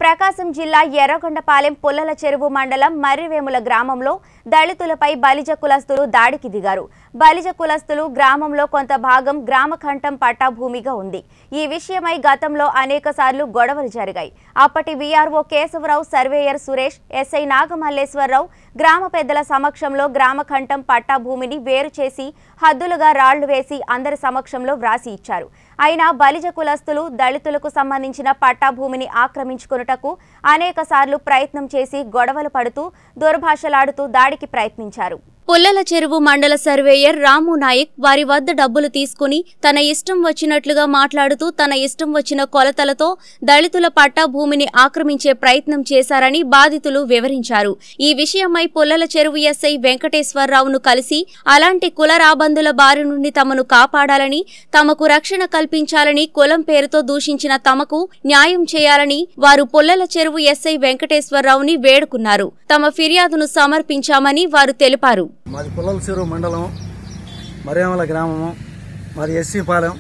ప్రకాశం జిల్లా ఎర్రగొండపాలెం పుల్లల చెరువు మండలం మర్రివేముల గ్రామంలో దళితులపై బలిజ కులస్తులు దాడికి దిగారు బలిజ కులస్తులు గ్రామంలో కొంత భాగం గ్రామకంఠం పట్టా భూమిగా ఉంది ఈ విషయమై గతంలో అనేక సార్లు గొడవలు జరిగాయి అప్పటి VRO Keshavarao surveyor Suresh SI Nagamalleswararao గ్రామ పెద్దల సమక్షంలో గ్రామకంఠం పట్టా భూమిని వేరు చేసి హద్దులుగా రాళ్లు వేసి అందరి సమక్షంలో వ్రాసి ఇచ్చారు అయినా బలిజ కులస్తులు దళితులకు సంబంధించిన పట్టా భూమిని ఆక్రమించుకొనుటకు అనేక సార్లు ప్రయత్నం చేసి గొడవలు పడుతూ దుర్భాషలాడుతూ దాడికి ప్రయత్నించారు పుల్లల చెరువు మండల సర్వేయర్ రాము నాయక్ వారి వద్ద డబ్బులు తీసుకుని తన ఇష్టం వచ్చినట్లుగా మాట్లాడుతూ తన ఇష్టం వచ్చిన కొలతలతో దళితుల పట్టా భూమిని ఆక్రమించే ప్రయత్నం చేశారని బాధితులు వివరించారు ఈ విషయమై పుల్లల చెరువు ఎస్ఐ వెంకటేశ్వరరావును కలిసి అలాంటి కుల రాబందుల బారి నుండి తమను కాపాడాలని తమకు రక్షణ కల్పించాలని కులం పేరుతో దూషించిన తమకు న్యాయం చేయాలని వారు పుల్లల చెరువు ఎస్ఐ వెంకటేశ్వరరావుని వేడుకున్నారు తమ ఫిర్యాదును సమర్పించామని వారు తెలిపారు మాది పుల్లల చెరువు మండలం మరియామల గ్రామము మాది ఎస్సీ పాలెం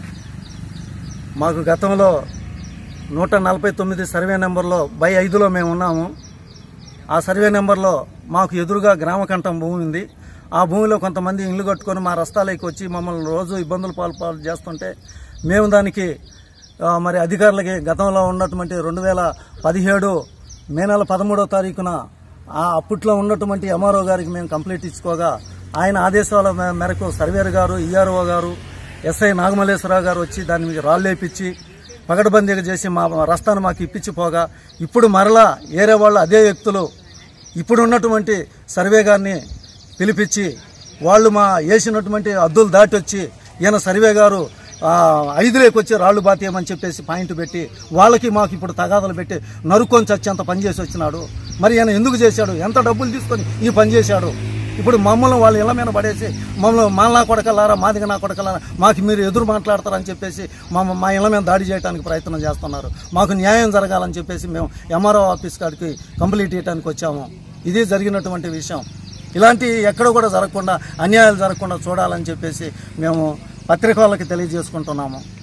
మాకు గతంలో నూట నలభై తొమ్మిది సర్వే నెంబర్లో బై ఐదులో మేము ఉన్నాము ఆ సర్వే నెంబర్లో మాకు ఎదురుగా గ్రామకంఠం భూమి ఉంది ఆ భూమిలో కొంతమంది ఇల్లు కట్టుకొని మా రస్తాలకి వచ్చి మమ్మల్ని రోజు ఇబ్బందులు పాలు పాలు చేస్తుంటే మేము దానికి ఆ, మరి అధికారులకి గతంలో ఉన్నటువంటి రెండు వేల పదిహేడు మే నెల పదమూడవ తారీఖున ఆ అప్పట్లో ఉన్నటువంటి ఎంఆర్ఓ గారికి మేము కంప్లైంట్ ఇచ్చుకోగా ఆయన ఆదేశాల మే- మేరకు సర్వేర్ గారు ఈఆర్ఓ గారు ఎస్ఐ నాగమల్లేశ్వరరావు గారు వచ్చి దాని మీద రాళ్ళేపించి పగడబందీగా చేసి మా రస్తాను మాకు ఇప్పించిపోగా ఇప్పుడు మరలా ఏరే వాళ్ళు అదే వ్యక్తులు ఇప్పుడు ఉన్నటువంటి సర్వే గారిని పిలిపించి వాళ్ళు మా వేసినటువంటి అద్దులు దాటి వచ్చి ఈయన సర్వే గారు ఆ, ఐదులోకి వచ్చి రాళ్ళు బాతేయమని చెప్పేసి పాయింట్ పెట్టి వాళ్ళకి మాకు ఇప్పుడు తగాదలు పెట్టి నరుక్కొని చచ్చేంత పని చేసి వచ్చినాడు మరి ఈయన ఎందుకు చేశాడు ఎంత డబ్బులు తీసుకొని ఈ పని చేశాడు ఇప్పుడు మమ్మల్ని వాళ్ళు ఇళ్ళ మీద పడేసి మమ్మల్ని మా నా కొడకలారా మాదిగ నా కొడకలారా మాకు మీరు ఎదురు మాట్లాడతారని చెప్పేసి మా మా ఇళ్ళ మీద దాడి చేయడానికి ప్రయత్నం చేస్తున్నారు మాకు న్యాయం జరగాలని చెప్పేసి మేము ఎంఆర్ఓ ఆఫీస్ కాడికి కంప్లీట్ చేయడానికి వచ్చాము ఇది జరిగినటువంటి విషయం ఇలాంటి ఎక్కడ కూడా జరగకుండా అన్యాయాలు జరగకుండా చూడాలని చెప్పేసి మేము పత్రిక వాళ్ళకి తెలియజేసుకుంటున్నాము